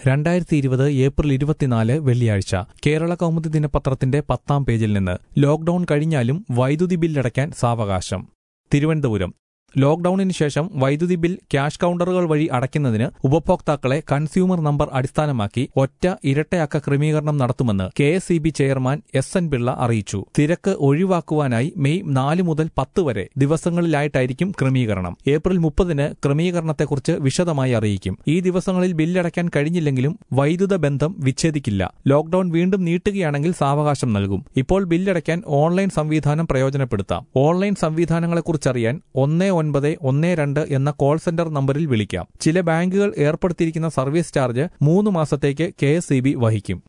രണ്ടായിരത്തി ഇരുപത് ഏപ്രിൽ ഇരുപത്തിനാല് വെള്ളിയാഴ്ച കേരള കൗമുദി ദിനപത്രത്തിന്റെ പത്താം പേജിൽ നിന്ന് ലോക്ഡൌൺ കഴിഞ്ഞാലും വൈദ്യുതി ബില്ലടയ്ക്കാൻ സാവകാശം തിരുവനന്തപുരം ലോക്ഡൌണിന് ശേഷം വൈദ്യുതി ബിൽ ക്യാഷ് കൌണ്ടറുകൾ വഴി അടയ്ക്കുന്നതിന് ഉപഭോക്താക്കളെ കൺസ്യൂമർ നമ്പർ അടിസ്ഥാനമാക്കി ഒറ്റ ഇരട്ടയക്ക ക്രമീകരണം നടത്തുമെന്ന് K S E B chairman S N Pillai അറിയിച്ചു തിരക്ക് ഒഴിവാക്കുവാനായി മെയ് നാല് മുതൽ പത്ത് വരെ ദിവസങ്ങളിലായിട്ടായിരിക്കും ക്രമീകരണം ഏപ്രിൽ മുപ്പതിന് ക്രമീകരണത്തെക്കുറിച്ച് വിശദമായി അറിയിക്കും ഈ ദിവസങ്ങളിൽ ബില്ലടയ്ക്കാൻ കഴിഞ്ഞില്ലെങ്കിലും വൈദ്യുത ബന്ധം വിച്ഛേദിക്കില്ല ലോക്ഡൌൺ വീണ്ടും നീട്ടുകയാണെങ്കിൽ സാവകാശം നൽകും ഇപ്പോൾ ബില്ലടയ്ക്കാൻ ഓൺലൈൻ സംവിധാനം പ്രയോജനപ്പെടുത്താം ഓൺലൈൻ സംവിധാനങ്ങളെക്കുറിച്ചറിയാൻ ഒന്ന് ഒൻപത് ഒന്ന് രണ്ട് എന്ന കോൾ സെന്റർ നമ്പറിൽ വിളിക്കാം ചില ബാങ്കുകൾ ഏർപ്പെടുത്തിയിരിക്കുന്ന സർവീസ് ചാർജ് മൂന്ന് മാസത്തേക്ക് കെ വഹിക്കും